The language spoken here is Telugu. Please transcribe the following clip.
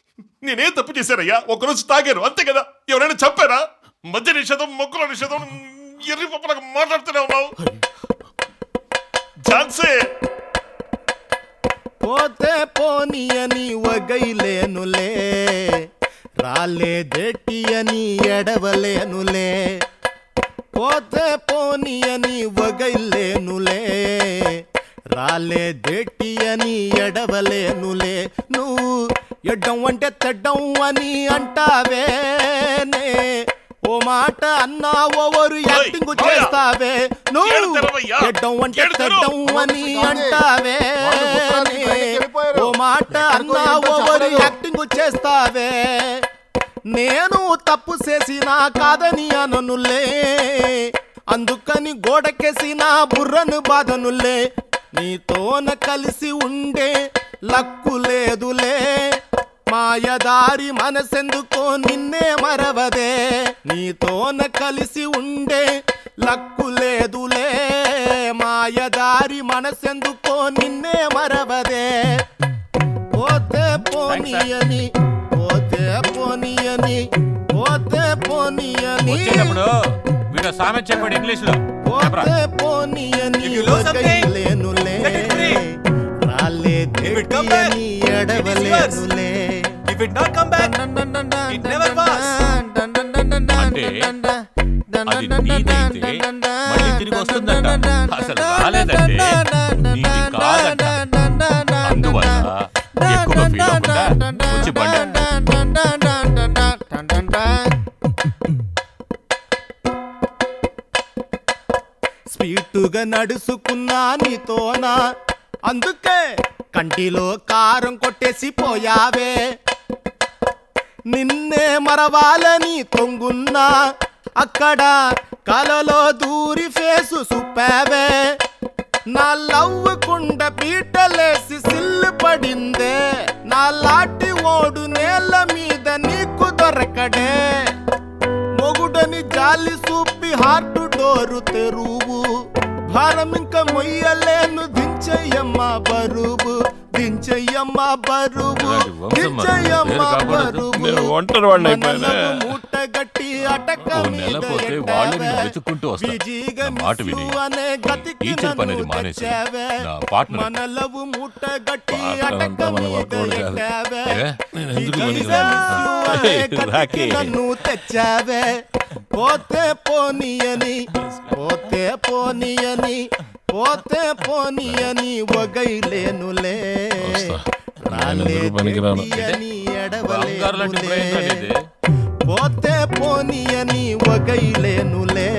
నేనేం తప్పు చేశానయ్యా ఒకరోజు తాగాను అంతే కదా ఎవరైనా చంపారా మధ్య నిషేధం మొక్కుల నిషేధం ఎర్రి పప్పలకు మాట్లాడుతూనే ఉన్నావు ఝాన్సీ పోతే పోని అని వగైలేనులే రాలేదేటి అని ఎడవలేనులే పోతే పోని అని వగైలేనులే రాలేదేటి అని ఎడవలేనులే నువ్వు ఎడ్డం అంటే తెడ్డం అని అంటావేనే ఓ మాట అన్నా ఓవరు యాక్టింగ్ ఓయ్, చేస్తావే నువ్వు ఏడు తెరవయ్యా. ఎడ్డం అంటే ఏడు తెరవు. తెడ్డం అని అంటావే వాళ్ళు ఉత్తరానికి బయటికి వెళ్ళిపోయారు. ఓ మాట ఎక్కడికో అన్నా ఏంటో ఓవరు చెప్పలేదు. యాక్టింగ్ చేస్తావే నేను తప్పు చేసినా కాదని అననులే అందుకని గోడకేసిన బుర్రను బాధనులే నీతోన కలిసి ఉండే లక్కు లేదులే మాయదారి మనసెందుకో నిన్నే మరవదే నీతోన కలిసి ఉండే లక్కు లేదులే మాయదారి మనసెందుకో నిన్నే మరవదే పోతే పోనీయని పోతే పోనీయని పోతే పోనీయని వచ్చేటప్పుడు వీడు సామెత చెప్పాడు ఇంగ్లీష్ లో చెప్పరా పోతే పోనీయని If you lose something, వగైలేనులే let it free. రాలే If it come back, దేటియని it is yours. ఎడవలేనులే If it not come back, it never was. అంటే అది నీదైతే మళ్ళీ తిరిగి వస్తుందంట అసలు రాలేదంటే నీది కాదంట అందువల్ల ఎక్కువ ఫీల్ అవ్వకుండా వచ్చి బండి స్వీటుగా నడుచుకున్నా నీతోనా అందుకే కంటిలో కారం కొట్టేసి పోయావే నిన్నే మరవాలని తొంగున్నా అక్కడ కలలో దూరి ఫేసు సుప్పావే నా లవ్ కుండ పీటలేసి సిల్లు పడిందే నా లాటి ఓడు నేల మీద నీకు దొరకడే మొగుడని జాలి చూపి హార్ట్ డోరు తెరువు భారం ఇంకా మొయ్యలేను దించయ్యమ్మ బరువు దించయ్యమ్మ బరువు ఇలాంటి వంశం మరి దించయ్యమ్మ పేరు కాకూడదు. బరువు నేను ఒంటరి వాడిని అయిపోయానే. మనలను మూట గట్టి అటక ఓ మీద నెల పోతే ఎట్టావే. వాళ్ళు నిన్ను వెతుక్కుంటూ వస్తారు. బిజీగా నా మాట విని మిస్సు అనే గతికి ఈ చెరుపు అనేది నన్ను మానేసి తెచ్చావే. నా పార్ట్నర్ మన లవ్ మూట గట్టి పార్ట్నర్ అటక అంతా మన మీద వర్కౌట్ కాదు. ఎట్టావే. ఏ? నేను ఎందుకు బిజీగా పనికిరాను? మిస్సు అనే ఏయ్, గతికి రాకీ. నన్ను తెచ్చావే పోతే పోనీయని పోతే పోనీయని పోతే పోనీయని వగైలేనులే వస్తా. రాలే నేను ఎందుకు పనికిరాను? దేటియని బంగారు లాంటి బ్రెయిన్ రా ఎడవలేనులే నీది. పోతే పోనీయని వగైలేనులే